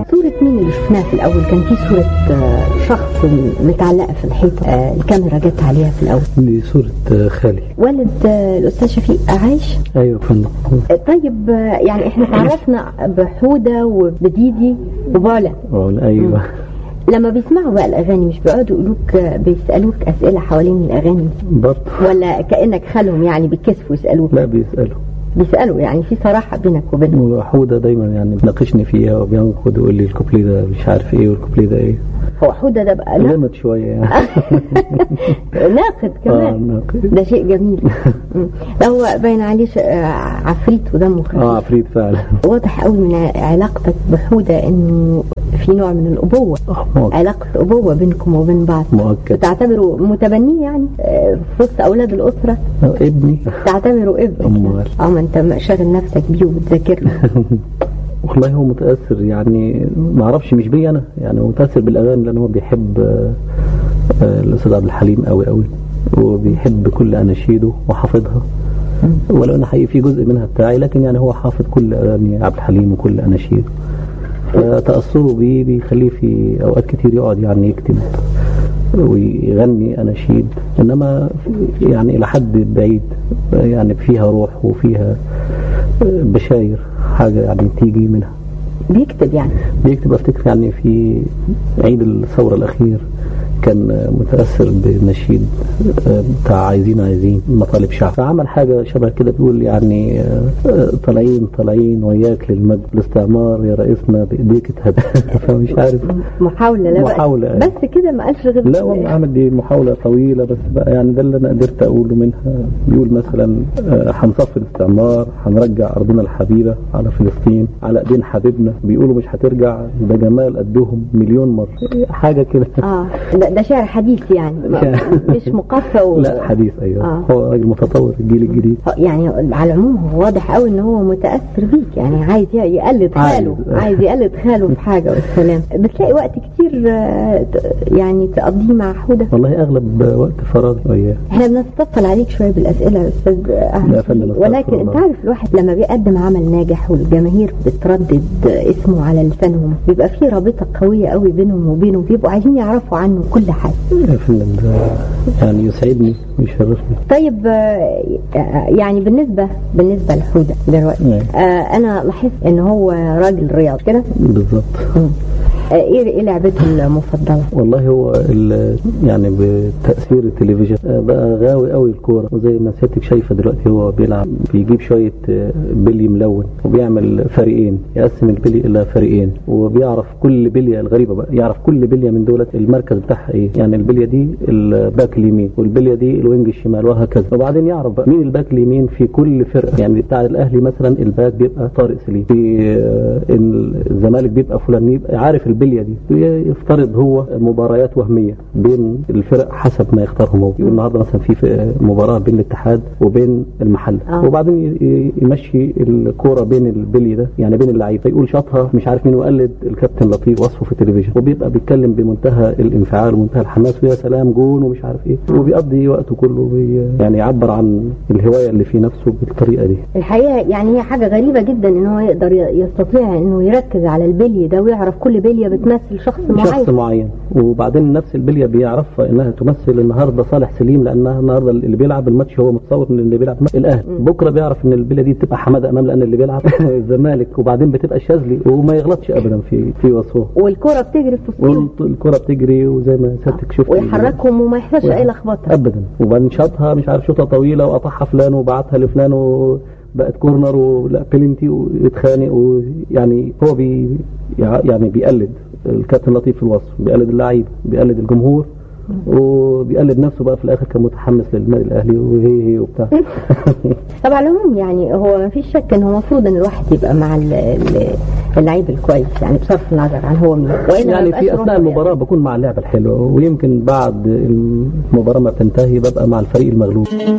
صورة مين اللي شفناها في الأول كان في صورة آه، شخص متعلقة في الحيطة آه، الكاميرا جت عليها في الأول دي صورة آه، خالي والد آه، الأستاذ شفيق عايش ايوه يا فندم آه، طيب آه، يعني احنا تعرفنا بحودة وبديدي وبعلة أقول ايوه لما بيسمعوا بقى الأغاني مش بيقعدوا يقولوك آه، بيسألوك أسئلة حوالين الأغاني برضه ولا كأنك خالهم يعني بيتكسفوا يسألوك لا بيسألوا بيسألوا يعني في صراحة بينك وبينهم وحودة دايما يعني بيناقشني فيها وبينقد ويقول لي الكوبليه ده مش عارف ايه والكوبليه ده ايه هو حودة ده بقى ناقد لمت شوية يعني ناقد اه كمان ناقد. ده شيء جميل مم. لا هو باين عليه ش- آه، عفريت ودمه خفيف اه عفريت فعلا واضح قوي من ع- علاقتك بحودة انه في نوع من الابوة آه، مؤكد علاقة ابوة بينكم وبين بعض مؤكد تعتبره متبنيه يعني آه، في وسط اولاد الاسرة آه، ابني تعتبره ابنك أمال. اه ما انت شاغل نفسك بيه وبتذاكر له والله هو متأثر يعني ما اعرفش مش بي انا يعني هو متأثر بالاغاني لان هو بيحب آه، آه، الاستاذ عبد الحليم قوي قوي وبيحب كل اناشيده وحافظها ولو ان حقيقي في جزء منها بتاعي لكن يعني هو حافظ كل اغاني عبد الحليم وكل اناشيده فتأثره بيه بيخليه في اوقات كتير يقعد يعني يكتب ويغني اناشيد انما في- يعني الى حد بعيد يعني فيها روح وفيها بشاير حاجه يعني تيجي منها بيكتب يعني بيكتب افتكر يعني في عيد الثوره الاخير كان متاثر بنشيد بتاع عايزين عايزين مطالب شعب فعمل حاجه شبه كده بيقول يعني طالعين طالعين وياك للمجد الاستعمار يا رئيسنا بايديك اتهد فمش عارف محاولة لا بأس. محاولة، أيوة. بس كده ما قالش غير لا والله عمل دي محاولة طويلة بس بقى يعني ده اللي أنا قدرت أقوله منها بيقول مثلا آه، هنصفي الاستعمار هنرجع أرضنا الحبيبة على فلسطين على إيدين حبيبنا بيقولوا مش هترجع ده جمال قدهم مليون مرة حاجة كده اه ده, ده شعر حديث يعني ما- مش مقفى و... لا حديث أيوه آه. هو راجل متطور الجيل الجديد يعني على العموم هو واضح قوي ان هو متاثر بيك يعني عايز ي- يقلد خاله عايز. عايز يقلد خاله في حاجه والسلام بتلاقي وقت كتير آه، ت- يعني تقضيه مع حوده والله أغلب وقت فراغي وياه احنا بنستطل عليك شويه بالاسئله يا استاذ أحمد لا يا فندم، شفيق. ولكن استغفر انت الله. عارف الواحد لما بيقدم عمل ناجح والجماهير بتردد اسمه على لسانهم بيبقى في رابطه قويه قوي بينهم وبينه بيبقوا عايزين يعرفوا عنه كل حاجه يا فندم ده يعني يسعدني ويشرفني طيب آه، يعني بالنسبه بالنسبه لحوده دلوقتي نعم. آه، انا لاحظت ان هو راجل رياض كده بالظبط آه، ايه ايه لعبته المفضله والله هو ال- يعني بتأثير التلفزيون آه، بقى غاوي قوي الكورة وزي ما سيادتك شايفة دلوقتي هو بيلعب بيجيب شوية آه، بلي ملون وبيعمل فريقين يقسم البلي إلى فريقين وبيعرف كل بلية الغريبة بقى يعرف كل بلية من دولت المركز بتاعها ايه يعني البلية دي الباك اليمين والبلية دي الوينج الشمال وهكذا وبعدين يعرف بقى مين الباك اليمين في كل فرقة يعني بتاع الأهلي مثلا الباك بيبقى طارق سليم في آه، الزمالك بيبقى فلان يبقى عارف البلية دي يفترض هو مباريات وهمية بين الفرق حسب ما يختارهم هو يقول النهارده مثلا في في مباراة بين الاتحاد وبين المحل آه. وبعدين ي- ي- يمشي الكورة بين البلي ده يعني بين اللعيبة فيقول شاطها مش عارف مين ويقلد الكابتن لطيف وصفه في التلفزيون وبيبقى بيتكلم بمنتهى الانفعال ومنتهى الحماس ويا سلام جون ومش عارف ايه وبيقضي وقته كله بي يعني يعبر عن الهواية اللي في نفسه بالطريقة دي الحقيقه يعني هي حاجه غريبه جدا ان هو يقدر ي- يستطيع انه يركز على البلي ده ويعرف كل بليه بتمثل شخص شخص معين معين وبعدين نفس البليه بيعرفها انها تمثل النهارده صالح سليم لانها النهارده اللي بيلعب الماتش هو متصور ان اللي بيلعب الاهلي بكره بيعرف ان البليه دي بتبقى حماده امام لان اللي بيلعب الزمالك وبعدين بتبقى الشاذلي وما يغلطش ابدا في في وصفه والكره بتجري في وسطهم والكره بتجري وزي ما سيادتك شفت ويحركهم وما يحصلش اي لخبطه ابدا وبعدين شاطها مش عارف شوطه طويله وقطعها فلان وبعتها لفلان وبقت كورنر ولا بلنتي ويتخانق ويعني هو بي يعني بيقلد الكابتن لطيف في الوصف بيقلد اللعيب بيقلد الجمهور وبيقلد نفسه بقى في الاخر كان متحمس للنادي الاهلي وهي هي وبتاع طبعا على العموم يعني هو ما فيش شك ان هو المفروض ان الواحد يبقى مع ال- ال- اللعيب الكويس يعني بصرف النظر عن هو مين والا ما يعني يبقاش في روح اثناء رياضي. المباراه بكون مع اللعبه الحلوه ويمكن بعد المباراه ما تنتهي ببقى مع الفريق المغلوب